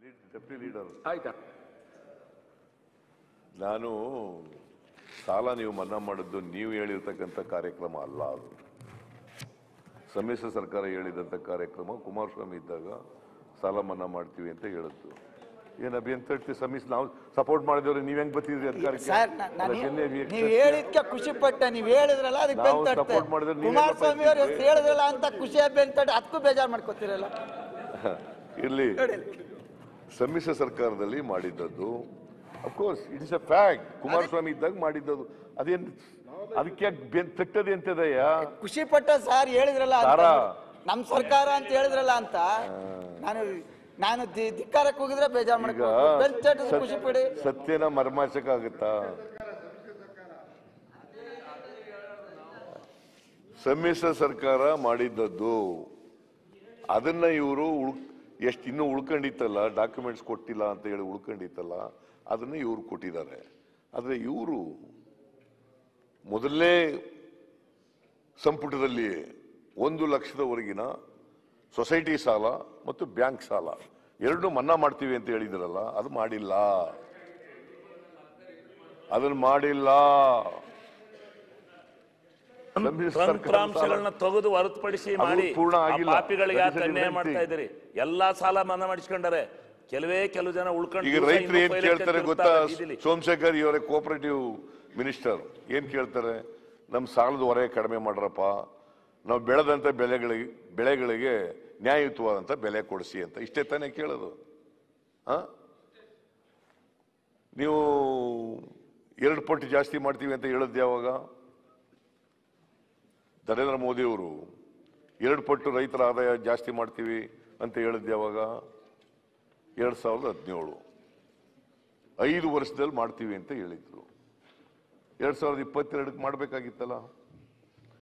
Deputy leader ಆಯ್ತಾ ನಾನು ಸಾಲ ನೀವು ಮನ್ನಾ ಮಾಡಿದ್ದು ನೀವು ಹೇಳಿರ್ತಕ್ಕಂಥ ಕಾರ್ಯಕ್ರಮ ಅಲ್ಲ ಅದು ಸಮ್ಮಿಶ್ರ ಸರ್ಕಾರ ಹೇಳಿದಂಥ ಕಾರ್ಯಕ್ರಮ ಕುಮಾರಸ್ವಾಮಿ ಇದ್ದಾಗ ಸಾಲ ಮನ್ನಾ ಮಾಡ್ತೀವಿ ಅಂತ ಹೇಳಿದ್ದು ಏನು ಅಭಿಯಂತ ಸಮ್ಮಿಶ್ರ ನಾವು ಸಪೋರ್ಟ್ ಮಾಡಿದವ್ರೆ ನೀವ್ ಹೆಂಗ್ ಬರ್ತಿದ್ರಿ ಅಧಿಕಾರಕ್ಕೆ ಸರ್ ನ- ನಾನು ಅದಕ್ಕೆನ್ನೇ ವಿ- ನೀವು ಹೇಳಿದ್ಕೆ ಖುಷಿ ಪಟ್ಟೆ ನೀವು ಹೇಳಿದ್ರಲ್ಲ ಅದಕ್ಕೆ ನಾವು ಬೆಂತಟ್ಟೆ support ಮಾಡಿದ್ರೆ ನೀವೇ ಕುಮಾರಸ್ವಾಮಿ ಅವ್ರು ಬರ್ತಿದ್ರಿ. ಎಷ್ಟು ಹೇಳಿದ್ರಲ್ಲ ಅಂತ ಖುಷಿ ಬೆಂತಟ್ಟೆ ಅದಕ್ಕೂ ಬೇಜಾರು ಮಾಡ್ಕೋತಿರಲ್ಲ ಇರ್ಲಿ ಸಮ್ಮಿಶ್ರ ಸರ್ಕಾರದಲ್ಲಿ ಮಾಡಿದ್ದದ್ದು of course it is a fact Kumaraswamy ಇದ್ದಾಗ ಮಾಡಿದ್ದದು ಅದೇನ್ ಅದಕ್ಕೆ ಯಾಕ್ ಬೆನ್ ತಟ್ಟದೆ ಅಂತದಯ್ಯ ಖುಷಿ ಪಟ್ಟ ಸರ್ ಹೇಳಿದ್ರಲ್ಲ ಅಂತ. ತಾರಾ. ನಮ್ ಸರ್ಕಾರ ಅಂತ ಹೇಳಿದ್ರಲ್ಲ ಅಂತ ನಾನು ನಾನು ಧಿ- ಧಿಕ್ಕಾರಕ್ಕೆ ಹೋಗಿದ್ರೆ ಬೇಜಾರು ಈಗ ಮಾಡ್ಕೊ ಬೆಂತಟ್ಟೆ ಖುಷಿ ಪಡಿ ಸತ್- ಸತ್ಯನ ಮರ್ಮಾಚಕ ಆಗುತ್ತಾ ಸಮ್ಮಿಶ್ರ ಸರ್ಕಾರ ಮಾಡಿದ್ದದ್ದು ಅದನ್ನ ಇವರು ಎಷ್ಟು ಇನ್ನೂ ಉಳ್ಕೊಂಡಿತ್ತಲ್ಲ ಡಾಕ್ಯುಮೆಂಟ್ಸ್ ಕೊಟ್ಟಿಲ್ಲ ಅಂತ ಹೇಳಿ ಉಳ್ಕೊಂಡಿತ್ತಲ್ಲ ಅದನ್ನ ಇವ್ರು ಕೊಟ್ಟಿದ್ದಾರೆ ಆದ್ರೆ ಇವರು ಮೊದಲನೇ ಸಂಪುಟದಲ್ಲಿ ಒಂದು ಲಕ್ಷದವರೆಗಿನ ಸೊಸೈಟಿ ಸಾಲ ಮತ್ತು ಬ್ಯಾಂಕ್ ಸಾಲ ಎರಡು ಮನ್ನಾ ಮಾಡ್ತೀವಿ ಅಂತ ಹೇಳಿದ್ರಲ್ಲ ಅದು ಮಾಡಿಲ್ಲ ಅದನ್ನ ಮಾಡಿಲ್ಲ ಸಮ್ಮಿಶ್ರ ಸರ್ಕಾರ ತಂತ್ರಾಂಶಗಳನ್ನ ತೆಗೆದು ಹೊರತುಪಡಿಸಿ ಅದು ಮಾಡಿ ಪೂರ್ಣ ಆ ಆಗಿಲ್ಲ. ಪಾಪಿಗಳಿಗೆ That is ಯಾಕೆ a ಅನ್ಯಾಯ different ಮಾಡ್ತಾ thing. ಇದ್ದೀರಿ ಎಲ್ಲಾ ಸಾಲ ಮನ್ನಾ ಮಾಡಿಸ್ಕೊಂಡಾರೆ ಕೆಲವೇ ಕೆಲವು ಜನ ಉಳ್ಕೊಂಡು ಈಗ ದಿವ್ಸ ರೈತರು ಇನ್ನೂ ಏನ್ ಪೈಲೆ ಕೇಳ್ತಾರೆ ಗೊತ್ತಾ ತಿರುಗ್ತಾರೆ ಬೀದಿಲಿ. ಸೋಮಶೇಖರ್ ಇವರೇ ಕೋಆಪರೇಟಿವ್ ಮಿನಿಸ್ಟರ್ ಏನ್ ಕೇಳ್ತಾರೆ ನಮ್ ಸಾಲದ ಹೊರೆ ಕಡಿಮೆ ಮಾಡ್ರಪ್ಪ ನಾವು ಬೆಳೆದಂತ ಬೆಳೆಗಳಿಗೆ ಬೆಳೆಗಳಿಗೆ ನ್ಯಾಯಯುತವಾದಂತ ಬೆಲೆ ಕೊಡಿಸಿ ಅಂತ ಇಷ್ಟೇ ತಾನೇ ಕೇಳೋದು ಆ ನೀವು ಎರಡು ಪಟ್ಟು ಜಾಸ್ತಿ ಮಾಡ್ತೀವಿ ಅಂತ ಹೇಳಿದ್ ಯಾವಾಗ ನರೇಂದ್ರ ಮೋದಿ ಅವರು ಎರಡು ಪಟ್ಟು ರೈತರ ಆದಾಯ ಜಾಸ್ತಿ ಮಾಡ್ತೀವಿ ಅಂತ ಹೇಳಿದ್ ಯಾವಾಗ ಎರಡ್ ಸಾವಿರದ ಹದಿನೇಳು ಐದು ವರ್ಷದಲ್ಲಿ ಮಾಡ್ತೀವಿ ಅಂತ ಹೇಳಿದ್ರು ಎರಡ್ ಸಾವಿರದ ಇಪ್ಪತ್ತೆರಡಕ್ಕೆ ಮಾಡ್ಬೇಕಾಗಿತ್ತಲ್ಲ